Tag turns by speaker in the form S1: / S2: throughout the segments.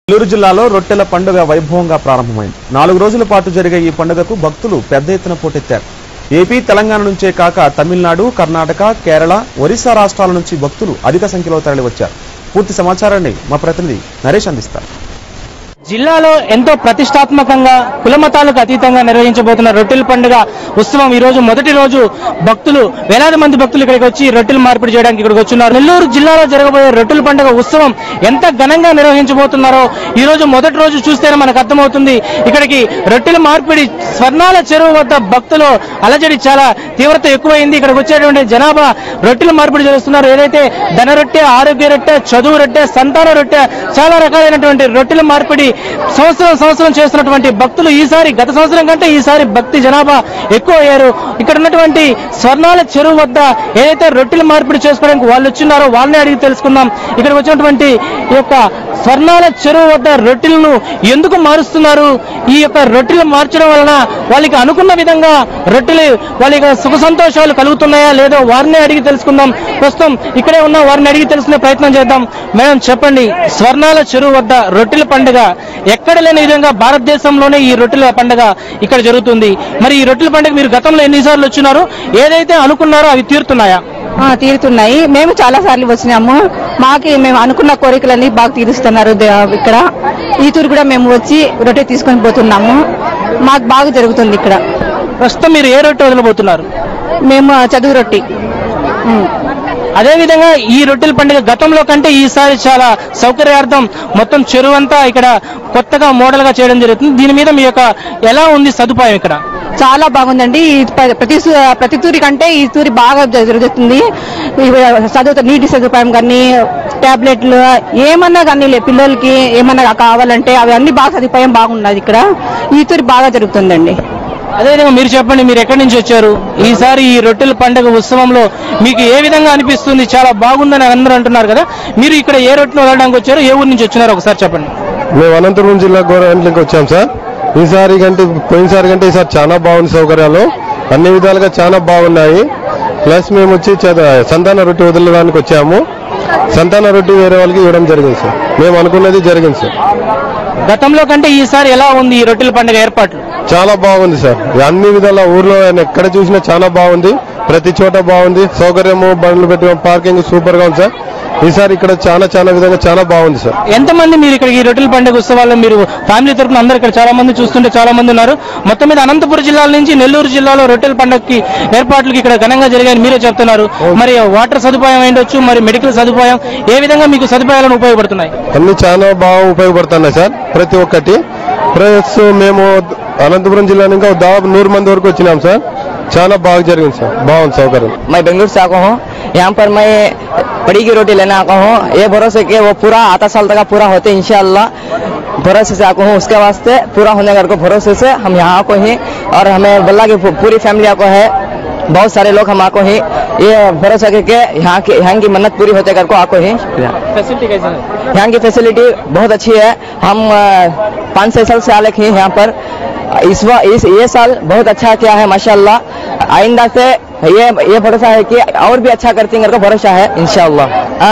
S1: నెల్లూరు జిల్లాలో రొట్టెల పండుగ వైభవంగా ప్రారంభమైంది నాలుగు రోజుల పాటు జరిగే ఈ పండుగకు భక్తులు పెద్ద ఎత్తున పోటెత్తారు ఏపీ తెలంగాణ నుంచే కాక తమిళనాడు కర్ణాటక కేరళ ఒరిస్సా రాష్ట్రాల నుంచి భక్తులు అధిక సంఖ్యలో తరలివచ్చారు పూర్తి సమాచారాన్ని మా ప్రతినిధి నరేష్ అందిస్తారు
S2: జిల్లాలో ఎంతో ప్రతిష్టాత్మకంగా కులమతాలకు అతీతంగా నిర్వహించబోతున్న రొట్టెల పండుగ ఉత్సవం ఈ రోజు మొదటి రోజు భక్తులు వేలాది మంది భక్తులు ఇక్కడికి వచ్చి రొట్టెలు మార్పిడి చేయడానికి ఇక్కడికి వచ్చున్నారు నెల్లూరు జిల్లాలో జరగబోయే రొట్టెల పండుగ ఉత్సవం ఎంత ఘనంగా నిర్వహించబోతున్నారో ఈ రోజు మొదటి రోజు చూస్తేనే మనకు అర్థమవుతుంది ఇక్కడికి రొట్టెల మార్పిడి స్వర్ణాల చెరువు వద్ద భక్తులు అలజడి చాలా తీవ్రత ఎక్కువైంది ఇక్కడికి వచ్చేటువంటి జనాభా రొట్టెల మార్పిడి చేస్తున్నారు ఏదైతే ధన రొట్టె ఆరోగ్య రొట్టె చదువు రొట్టె సంతాన రొట్టె చాలా రకాలైనటువంటి రొట్టెల మార్పిడి సంవత్సరం సంవత్సరం చేస్తున్నటువంటి భక్తులు ఈసారి గత సంవత్సరం కంటే ఈసారి భక్తి జనాభా ఎక్కువ అయ్యారు ఇక్కడ ఉన్నటువంటి స్వర్ణాల చెరువు వద్ద ఏదైతే రొట్టెల మార్పిడి చేసుకోవడానికి వాళ్ళు వచ్చినారో వాళ్ళని అడిగి తెలుసుకుందాం ఇక్కడ వచ్చినటువంటి ఈ యొక్క స్వర్ణాల చెరువు వద్ద రొట్టెలను ఎందుకు మారుస్తున్నారు ఈ యొక్క రొట్టెలు మార్చడం వలన వాళ్ళకి అనుకున్న విధంగా రొట్టెలు వాళ్ళకి సుఖ సంతోషాలు కలుగుతున్నాయా లేదో వారిని అడిగి తెలుసుకుందాం ప్రస్తుతం ఇక్కడే ఉన్న వారిని అడిగి తెలుసుకునే ప్రయత్నం చేద్దాం మేడం చెప్పండి స్వర్ణాల చెరువు వద్ద రొట్టెల పండుగ ఎక్కడ లేని విధంగా భారతదేశంలోనే ఈ రొట్టెల పండుగ ఇక్కడ జరుగుతుంది మరి ఈ రొట్టెల పండుగ మీరు గతంలో ఎన్నిసార్లు వచ్చినారు ఏదైతే అనుకున్నారో అవి తీరుతున్నాయా
S3: ఆ, తీరుతున్నాయి మేము చాలా సార్లు వచ్చినాము మాకి మేము అనుకున్న కోరికలన్నీ బాగా తీరుస్తున్నారు దే- ఇక్కడ ఈ తూరు కూడా మేము వచ్చి రొట్టె తీసుకొని పోతున్నాము మాకు బాగా జరుగుతుంది ఇక్కడ
S2: ప్రస్తుతం మీరు ఏ రొట్టె వదలబోతున్నారు
S3: మేము చదువు రొట్టి ఉమ్.
S2: అదే విధంగా ఈ రొట్టెల పండుగ గతంలో కంటే ఈసారి చాలా సౌకర్యార్థం మొత్తం చెరువు అంతా ఇక్కడ కొత్తగా మోడల్ గా చేయడం జరుగుతుంది దీని మీద మీ యొక్క ఎలా ఉంది సదుపాయం ఇక్కడ
S3: చాలా బాగుందండి ఈ ప- ప్రతి సు- ప్రతి తూరి కంటే ఈ తూరి బాగా జ- జరుగుతుంది ఈ చదువు నీటి సదుపాయం కానీ టాబ్లెట్లు ఏమన్నా కానీ లే పిల్లలకి ఏమన్నా కావాలంటే అవి అన్ని బాగా సదుపాయం బాగున్నది ఇక్కడ ఈ తూరి బాగా జరుగుతుందండి
S2: అదేవిధంగా మీరు చెప్పండి మీరు ఎక్కడి నుంచి వచ్చారు ఈసారి ఈ రొట్టెల పండుగ ఉత్సవంలో మీకు ఏ విధంగా అనిపిస్తుంది చాలా బాగుందని అందరూ అంటున్నారు కదా మీరు ఇక్కడ ఏ రొట్టెను వదలడానికి వచ్చారు ఏ ఊరు నుంచి వచ్చినారో ఒకసారి చెప్పండి
S4: మేము అనంతపురం జిల్లా గవర్నమెంట్కి వచ్చాం సార్ ఈసారి కంటే పోయినసారి కంటే ఈసారి చాలా బాగుంది సౌకర్యాలు అన్ని విధాలుగా చాలా బాగున్నాయి ప్లస్ మేము వచ్చి చద- సంతాన రొట్టె వదలడానికి వచ్చాము సంతాన రొట్టె వేరే వాళ్ళకి ఇవ్వడం జరిగింది సార్ మేము అనుకున్నది జరిగింది సార్
S2: గతంలో కంటే ఈసారి ఎలా ఉంది ఈ రొట్టెల పండుగ ఏర్పాట్లు
S4: చాలా బాగుంది సార్ అన్ని విధాల ఊర్లో ఆయన ఎక్కడ చూసినా చాలా బాగుంది ప్రతి చోట బాగుంది సౌకర్యము బండ్లు పెట్టడం పార్కింగ్ సూపర్ గా ఉంది సార్ ఈసారి ఇక్కడ చాలా చాలా విధంగా చాలా బాగుంది సార్
S2: ఎంతమంది మీరు ఇక్కడ ఈ రొట్టెల పండుగ ఉత్సవాల్లో మీరు ఫ్యామిలీ తరపున అందరు ఇక్కడ చాలా మంది చూస్తుంటే చాలా మంది ఉన్నారు మొత్తం మీద అనంతపురం జిల్లాల నుంచి నెల్లూరు జిల్లాలో రొట్టెల పండుగకి ఏర్పాట్లకి ఇక్కడ ఘనంగా జరిగాయని మీరే చెప్తున్నారు మరి వాటర్ సదుపాయం ఏంటొచ్చు మరి మెడికల్ సదుపాయం ఏ విధంగా మీకు సదుపాయాలను ఉపయోగపడుతున్నాయి
S4: అన్ని చాలా బాగా ఉపయోగపడుతున్నాయి సార్ ప్రతి ఒక్కటి ప్లస్ మేము అనంతపురం జిల్లా నుంచి ఒక దాదాపు నూరు మంది వరకు వచ్చినాం సార్ చాలా బాగా జరిగింది సార్ బాగుంది సౌకర్యం
S5: मैं बेंगलुरु से आका हूँ यहाँ पर मैं बड़ी की रोटी लेने आका हूँ ये भरोसे कि वो पूरा आता साल तक पूरा होते इंशाल्लाह भरोसे से आका हूँ उसके वास्ते पूरा होने का भरोसे से हम यहाँ को ही और हमें बल्ला की पू- पूरी फैमिली को है बहुत सारे लोग हम आको ही ये भरोसा करके यहाँ की यहाँ की मन्नत पूरी होते कर को आको ही शुक्रिया
S2: ఫెసిలిటీ కైసా
S5: यहाँ की फैसिलिटी बहुत अच्छी है हम अ, पाँच छह साल से आले हैं यहाँ पर इस वा, इस ये साल बहुत अच्छा किया है माशाल्लाह आइंदा से ये ये भरोसा है कि और भी अच्छा करते हैं का भरोसा है इंशाल्लाह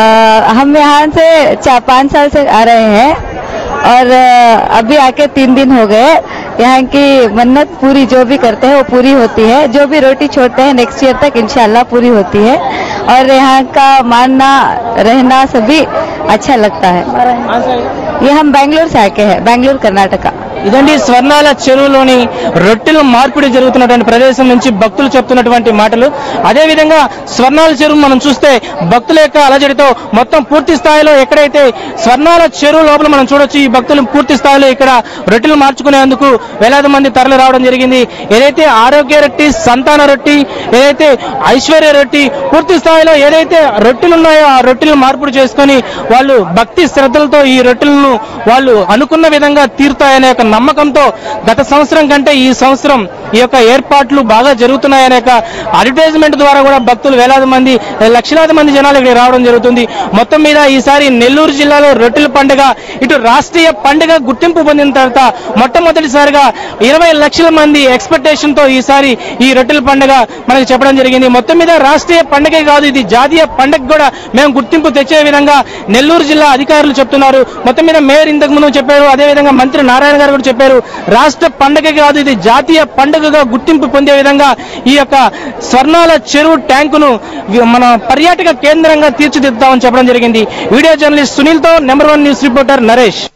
S3: हम यहाँ से चार पाँच साल से आ रहे हैं और अ, अभी आके तीन दिन हो गए यहाँ की मन्नत पूरी जो भी करते हैं वो पूरी होती है जो भी रोटी छोड़ते हैं नेक्स्ट ईयर तक इंशाल्लाह पूरी होती है और यहाँ का मानना रहना सभी अच्छा लगता है ये हम बैंगलोर से आके हैं बैंगलोर कर्नाटका
S2: ఇదండి స్వర్ణాల చెరువులోని రొట్టెల మార్పిడి జరుగుతున్నటువంటి ప్రదేశం నుంచి భక్తులు చెప్తున్నటువంటి మాటలు అదే విధంగా స్వర్ణాల చెరువు మనం చూస్తే భక్తుల యొక్క అలజడితో మొత్తం పూర్తి స్థాయిలో ఎక్కడైతే స్వర్ణాల చెరువు లోపల మనం చూడొచ్చు ఈ భక్తులు పూర్తి స్థాయిలో ఇక్కడ రొట్టెలు మార్చుకునేందుకు వేలాది మంది తరలి రావడం జరిగింది ఏదైతే ఆరోగ్య రొట్టి సంతాన రొట్టి ఏదైతే ఐశ్వర్య రొట్టి పూర్తి స్థాయిలో ఏదైతే రొట్టెలు ఉన్నాయో ఆ రొట్టెలు మార్పిడి చేసుకొని వాళ్ళు భక్తి శ్రద్ధలతో ఈ రొట్టెలను వాళ్ళు అనుకున్న విధంగా తీరుతాయనే ఒక నమ్మకంతో గత సంవత్సరం కంటే ఈ సంవత్సరం ఈ యొక్క ఏర్పాట్లు బాగా జరుగుతున్నాయనే యొక్క అడ్వర్టైజ్మెంట్ ద్వారా కూడా భక్తులు వేలాది మంది లక్షలాది మంది జనాలు ఇక్కడికి రావడం జరుగుతుంది మొత్తం మీద ఈసారి నెల్లూరు జిల్లాలో రొట్టెల పండుగ ఇటు రాష్ట్రీయ పండుగ గుర్తింపు పొందిన తర్వాత మొట్టమొదటిసారిగా ఇరవై లక్షల మంది ఎక్స్పెక్టేషన్ తో ఈసారి ఈ రొట్టెల పండుగ మనకు చెప్పడం జరిగింది మొత్తం మీద రాష్ట్రీయ పండుగే కాదు ఇది జాతీయ పండుగ కూడా మేము గుర్తింపు తెచ్చే విధంగా నెల్లూరు జిల్లా అధికారులు చెప్తున్నారు మొత్తం మీద మేయర్ ఇంతకు ముందు చెప్పారు అదేవిధంగా మంత్రి నారాయణ గారు కూడా చెప్పారు రాష్ట్ర పండుగ కాదు ఇది జాతీయ పండుగగా గుర్తింపు పొందే విధంగా ఈ యొక్క స్వర్ణాల చెరువు ట్యాంకును వి- మన పర్యాటక కేంద్రంగా తీర్చిదిద్దామని చెప్పడం జరిగింది వీడియో జర్నలిస్ట్ సునీల్ తో number one news reporter Naresh